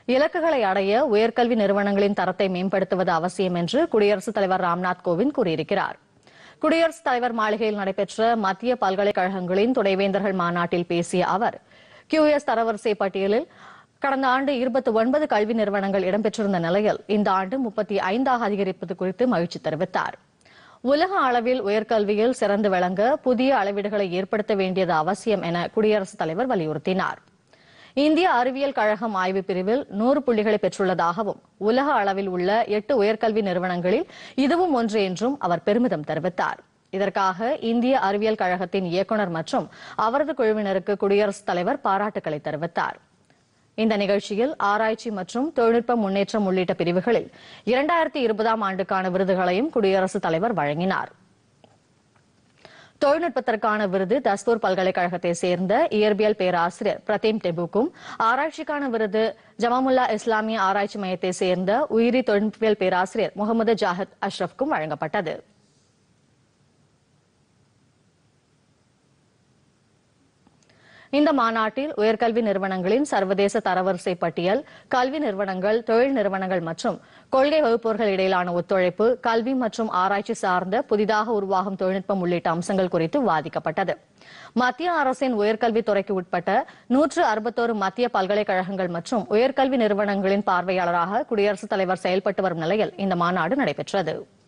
இலக்குகளை அடைய உயர்கல்வி நிறுவனங்களின் தரத்தை மேம்படுத்துவது அவசியம் என்று குடியரசுத் தலைவர் ராம்நாத் கோவிந்த் கூறியிருக்கிறார் குடியரசுத் தலைவர் மாளிகையில் நடைபெற்ற மத்திய பல்கலைக்கழகங்களின் துணைவேந்தர்கள் மாநாட்டில் பேசிய அவர் கியூஎஸ் தரவரிசை பட்டியலில் கடந்த ஆண்டு இருபத்தி ஒன்பது கல்வி நிறுவனங்கள் இடம்பெற்றிருந்த நிலையில் இந்த ஆண்டு முப்பத்தி ஐந்தாக அதிகரிப்பது குறித்து மகிழ்ச்சி தெரிவித்தார் உலக அளவில் உயர்கல்வியில் சிறந்து விளங்க புதிய அளவீடுகளை ஏற்படுத்த வேண்டியது அவசியம் என குடியரசுத் தலைவர் வலியுறுத்தினார் இந்திய அறிவியல் கழகம் ஆய்வு பிரிவில் நூறு புள்ளிகளை பெற்றுள்ளதாகவும் உலக அளவில் உள்ள எட்டு உயர்கல்வி நிறுவனங்களில் இதுவும் ஒன்று என்றும் அவர் பெருமிதம் தெரிவித்தார் இதற்காக இந்திய அறிவியல் கழகத்தின் இயக்குநர் மற்றும் அவரது குழுவினருக்கு குடியரசுத் தலைவர் பாராட்டுக்களை தெரிவித்தார் இந்த நிகழ்ச்சியில் ஆராய்ச்சி மற்றும் தொழில்நுட்ப முன்னேற்றம் உள்ளிட்ட பிரிவுகளில் இரண்டாயிரத்தி இருபதாம் ஆண்டுக்கான விருதுகளையும் குடியரசுத் தலைவர் வழங்கினார் தொழில்நுட்பத்திற்கான விருது தஸ்தூர் பல்கலைக்கழகத்தை சேர்ந்த இயற்பியல் பேராசிரியர் பிரதீம் டெபுக்கும் ஆராய்ச்சிக்கான விருது ஜமாமுல்லா இஸ்லாமிய ஆராய்ச்சி மையத்தை சேர்ந்த உயிரி தொழில்நுட்பியல் பேராசிரியர் முகமது ஜாஹித் அஷ்ரஃப்க்கும் வழங்கப்பட்டது இந்த மாநாட்டில் உயர்கல்வி நிறுவனங்களின் சர்வதேச தரவரிசை பட்டியல் கல்வி நிறுவனங்கள் தொழில் நிறுவனங்கள் மற்றும் கொள்கை வகுப்போர்கள் இடையிலான ஒத்துழைப்பு கல்வி மற்றும் ஆராய்ச்சி சார்ந்த புதிதாக உருவாகும் தொழில்நுட்பம் உள்ளிட்ட அம்சங்கள் குறித்து விவாதிக்கப்பட்டது மத்திய அரசின் உயர்கல்வித் துறைக்கு உட்பட்ட நூற்று அறுபத்தோரு மத்திய பல்கலைக்கழகங்கள் மற்றும் உயர்கல்வி நிறுவனங்களின் பார்வையாளராக குடியரசுத் தலைவர் செயல்பட்டு வரும் நிலையில் இந்த மாநாடு நடைபெற்றது